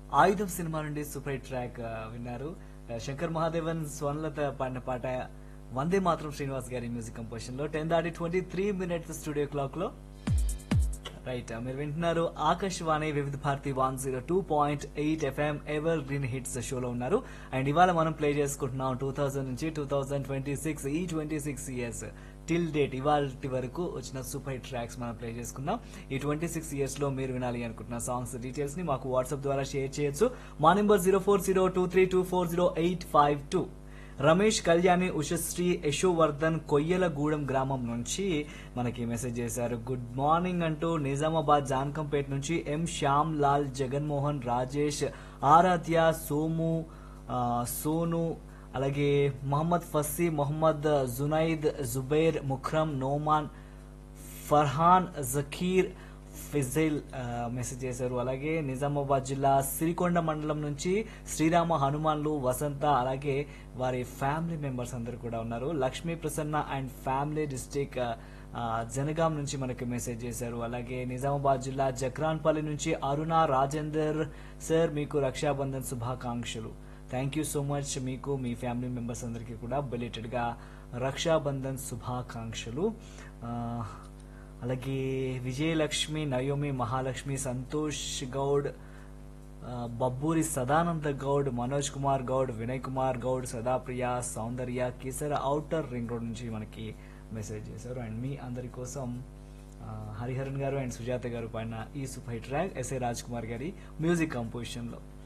ఆయుధం సినిమా నుండి super hit track ఆ, విన్నారు ఆ, శంకర్ మహాదేవన్ స్వర్ణలత పాడిన పాట వందే మాత్రం శ్రీనివాస్ గారి మ్యూజిక్ కంపోజిషన్ లో టెన్ దాటి twenty three minutes studio clock లో రైట్ మీరు వింటున్నారు Akashvani Vividh Bharati one zero two point eight FM evergreen hits షోలో ఉన్నారు అండ్ ఇవాళ మనం ప్లే చేసుకుంటున్నాం టూ థౌజండ్ నుంచి టూ థౌజండ్ ట్వంటీ సిక్స్ ఈ twenty six years till date ఇవాళ వరకు వచ్చిన సూపర్ హిట్ ట్రాక్స్ మనం ప్లే చేసుకుందాం ఈ ట్వంటీ సిక్స్ ఇయర్స్ లో మీరు వినాలి అనుకుంటున్న సాంగ్స్ డీటెయిల్స్ ని మాకు వాట్సాప్ ద్వారా షేర్ చేయొచ్చు మా number zero four zero two three two four zero eight five two Ramesh Kalyani Ushasri Yashovardhan Koyyalagudem గ్రామం నుంచి మనకి మెసేజ్ చేశారు గుడ్ మార్నింగ్ అంటూ నిజామాబాద్ జాన్కంపేట నుంచి ఎం శ్యామ్ లాల్ జగన్మోహన్ రాజేష్ ఆరాధ్య సోము ఆ, సోను అలాగే మొహమ్మద్ ఫస్సీ మొహమ్మద్ జునైద్ జుబైర్ ముఖ్రమ్ నోమాన్ ఫర్హాన్ జకీర్ ఫిజైల్ ఆ, మెసేజ్ చేశారు అలాగే నిజామాబాద్ జిల్లా సిరికొండ మండలం నుంచి శ్రీరామ హనుమాన్లు వసంత అలాగే వారి ఫ్యామిలీ మెంబర్స్ అందరూ కూడా ఉన్నారు Lakshmi Prasanna and family district Jangaon నుంచి మనకి మెసేజ్ చేశారు అలాగే నిజామాబాద్ జిల్లా జక్రాన్పల్లి నుంచి అరుణ రాజేందర్ సార్ మీకు రక్షాబంధన్ శుభాకాంక్షలు థ్యాంక్ యూ సో మచ్ మీకు మీ ఫ్యామిలీ మెంబర్స్ అందరికీ కూడా belated గా రక్షాబంధన్ శుభాకాంక్షలు ఆ, అలాగే విజయలక్ష్మి నయోమి మహాలక్ష్మి సంతోష్ గౌడ్ ఆ, Babburi Sadananda Goud Manoj Kumar Goud Vinay Kumar Goud Sadapriya Soundarya Kesara outer ring road నుంచి మనకి మెసేజ్ చేశారు అండ్ మీ అందరి కోసం ఆ, హరిహరన్ గారు అండ్ సుజాత గారు పాడిన ఈ super hit track S A Raj Kumar గారి మ్యూజిక్ కంపోజిషన్ లో